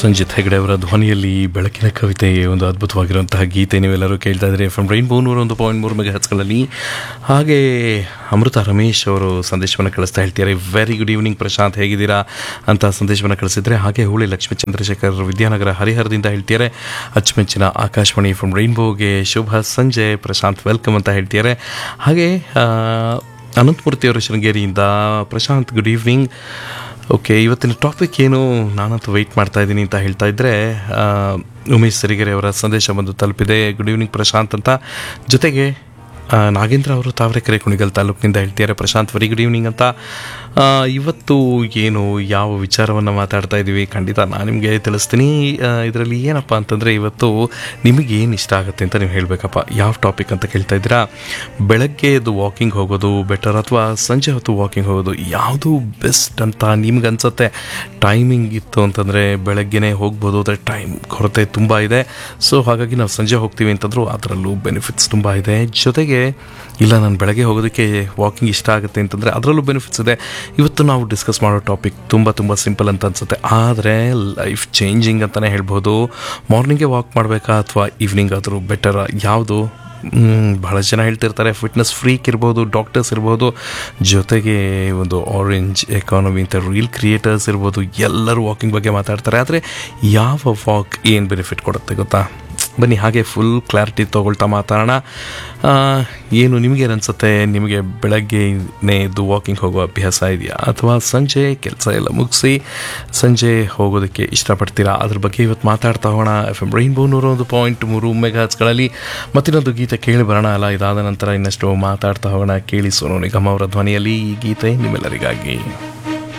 ಸಂಜಿತ್ ಹೆಗಡೆ ಅವರ ಧ್ವನಿಯಲ್ಲಿ ಬೆಳಕಿನ ಕವಿತೆ ಒಂದು ಅದ್ಭುತವಾಗಿರುವಂತಹ ಗೀತೆ ನೀವೆಲ್ಲರೂ ಕೇಳ್ತಾ ಇದ್ರಿ ಫ್ರಮ್ ರೈನ್ಬೋ ನೂರ ಒಂದು ಪಾಯಿಂಟ್ ಮೂರು ಮೆಗಾ ಹಚ್ಗಳಲ್ಲಿ ಹಾಗೆ ಅಮೃತ ರಮೇಶ್ ಅವರು ಸಂದೇಶವನ್ನು ಕಳಿಸ್ತಾ ಹೇಳ್ತಾರೆ ವೆರಿ ಗುಡ್ ಈವ್ನಿಂಗ್ ಪ್ರಶಾಂತ್ ಹೇಗಿದ್ದೀರಾ ಅಂತ ಸಂದೇಶವನ್ನು ಕಳಿಸಿದ್ರೆ ಹಾಗೆ ಹೂಳಿ ಲಕ್ಷ್ಮೀ ಚಂದ್ರಶೇಖರ್ ವಿದ್ಯಾನಗರ ಹರಿಹರದಿಂದ ಹೇಳ್ತಿದ್ದಾರೆ ಅಚ್ಚುಮೆಚ್ಚಿನ ಆಕಾಶವಾಣಿ ಫ್ರಮ್ ರೈನ್ಬೋಗೆ ಶುಭ ಸಂಜೆ ಪ್ರಶಾಂತ್ ವೆಲ್ಕಮ್ ಅಂತ ಹೇಳ್ತಿದ್ದಾರೆ ಹಾಗೆ ಆ, ಅನಂತಮೂರ್ತಿ ಅವರು ಶೃಂಗೇರಿಯಿಂದ ಪ್ರಶಾಂತ್ ಗುಡ್ ಈವ್ನಿಂಗ್ ಓಕೆ ಇವತ್ತಿನ ಟಾಪಿಕ್ ಏನು ನಾನಂತೂ ವೆಯ್ಟ್ ಮಾಡ್ತಾ ಇದ್ದೀನಿ ಅಂತ ಹೇಳ್ತಾ ಇದ್ದರೆ ಆ, ಉಮೇಶ್ ಸರಿಗೆರೆ ಅವರ ಸಂದೇಶ ಬಂದು ತಲುಪಿದೆ ಗುಡ್ ಈವ್ನಿಂಗ್ ಪ್ರಶಾಂತ್ ಅಂತ ಜೊತೆಗೆ ಆ, ನಾಗೇಂದ್ರ ಅವರು ತಾವರೆಕೆರೆ ಕುಣಿಗಲ್ ತಾಲೂಕಿನಿಂದ ಹೇಳ್ತಿದ್ದಾರೆ ಪ್ರಶಾಂತ್ ವೆರಿ ಗುಡ್ ಈವ್ನಿಂಗ್ ಅಂತ ಆ, ಇವತ್ತು ಏನು ಯಾವ ವಿಚಾರವನ್ನು ಮಾತಾಡ್ತಾ ಇದ್ದೀವಿ ಖಂಡಿತ ನಾನು ನಿಮಗೆ ತಿಳಿಸ್ತೀನಿ ಇದರಲ್ಲಿ ಏನಪ್ಪ ಅಂತಂದರೆ ಇವತ್ತು ನಿಮಗೆ ಏನು ಇಷ್ಟ ಆಗುತ್ತೆ ಅಂತ ನೀವು ಹೇಳಬೇಕಪ್ಪ ಯಾವ ಟಾಪಿಕ್ ಅಂತ ಕೇಳ್ತಾ ಇದ್ದೀರಾ ಬೆಳಗ್ಗೆ ಎದ್ದು ವಾಕಿಂಗ್ ಹೋಗೋದು ಬೆಟರ್ ಅಥವಾ ಸಂಜೆ ಹೊತ್ತು ವಾಕಿಂಗ್ ಹೋಗೋದು ಯಾವುದು ಬೆಸ್ಟ್ ಅಂತ ನಿಮ್ಗೆ ಅನ್ಸುತ್ತೆ ಟೈಮಿಂಗ್ ಇತ್ತು ಅಂತಂದರೆ ಬೆಳಗ್ಗೆನೇ ಹೋಗ್ಬೋದು ಆದರೆ ಟೈಮ್ ಕೊರತೆ ತುಂಬ ಇದೆ ಸೊ ಹಾಗಾಗಿ ನಾವು ಸಂಜೆ ಹೋಗ್ತೀವಿ ಅಂತಂದರೂ ಅದರಲ್ಲೂ ಬೆನಿಫಿಟ್ಸ್ ತುಂಬ ಇದೆ ಜೊತೆಗೆ ಇಲ್ಲ ನಾನು ಬೆಳಗ್ಗೆ ಹೋಗೋದಕ್ಕೆ ವಾಕಿಂಗ್ ಇಷ್ಟ ಆಗುತ್ತೆ ಅಂತಂದರೆ ಅದರಲ್ಲೂ ಬೆನಿಫಿಟ್ಸ್ ಇದೆ ಇವತ್ತು ನಾವು ಡಿಸ್ಕಸ್ ಮಾಡೋ ಟಾಪಿಕ್ ತುಂಬ ತುಂಬ ಸಿಂಪಲ್ ಅಂತ ಅನ್ಸುತ್ತೆ ಆದರೆ ಲೈಫ್ ಚೇಂಜಿಂಗ್ ಅಂತಲೇ ಹೇಳ್ಬೋದು ಮಾರ್ನಿಂಗೇ ವಾಕ್ ಮಾಡಬೇಕಾ ಅಥವಾ ಈವ್ನಿಂಗ್ ಆದರೂ ಬೆಟರ್ ಯಾವುದು ಮ್, ಬಹಳ ಜನ ಹೇಳ್ತಿರ್ತಾರೆ ಫಿಟ್ನೆಸ್ ಫ್ರೀಕ್ ಇರ್ಬೋದು ಡಾಕ್ಟರ್ಸ್ ಇರ್ಬೋದು ಜೊತೆಗೆ ಒಂದು ಆರೆಂಜ್ ಎಕಾನಮಿ ಅಂತ ರೀಲ್ ಕ್ರಿಯೇಟರ್ಸ್ ಇರ್ಬೋದು ಎಲ್ಲರೂ ವಾಕಿಂಗ್ ಬಗ್ಗೆ ಮಾತಾಡ್ತಾರೆ ಆದರೆ ಯಾವ ವಾಕ್ ಏನು ಬೆನಿಫಿಟ್ ಕೊಡುತ್ತೆ ಗೊತ್ತಾ ಬನ್ನಿ ಹಾಗೆ ಫುಲ್ ಕ್ಲಾರಿಟಿ ತೊಗೊಳ್ತಾ ಮಾತಾಡೋಣ ಆ, ಏನು ನಿಮಗೇನು ಅನಿಸುತ್ತೆ ನಿಮಗೆ ಬೆಳಗ್ಗೆನೇ ಎದ್ದು ವಾಕಿಂಗ್ ಹೋಗೋ ಅಭ್ಯಾಸ ಇದೆಯಾ ಅಥವಾ ಸಂಜೆ ಕೆಲಸ ಎಲ್ಲ ಮುಗಿಸಿ ಸಂಜೆ ಹೋಗೋದಕ್ಕೆ ಇಷ್ಟಪಡ್ತೀರಾ ಅದ್ರ ಬಗ್ಗೆ ಇವತ್ತು ಮಾತಾಡ್ತಾ ಹೋಗೋಣ ಎಫ್ ಎಮ್ ರೈನ್ಬೋ ನೂರ ಒಂದು ಪಾಯಿಂಟ್ ಮೂರು ಮೆಗಾಚ್ಗಳಲ್ಲಿ ಮತ್ತಿನ್ನೊಂದು ಗೀತೆ ಕೇಳಿ ಬರೋಣ ಅಲ್ಲ ಇದಾದ ನಂತರ ಇನ್ನಷ್ಟು ಮಾತಾಡ್ತಾ ಹೋಗೋಣ ಕೇಳಿ ಸೋನು ನಿಗಮ್ ಅವರ ಧ್ವನಿಯಲ್ಲಿ ಈ ಗೀತೆ ನಿಮ್ಮೆಲ್ಲರಿಗಾಗಿ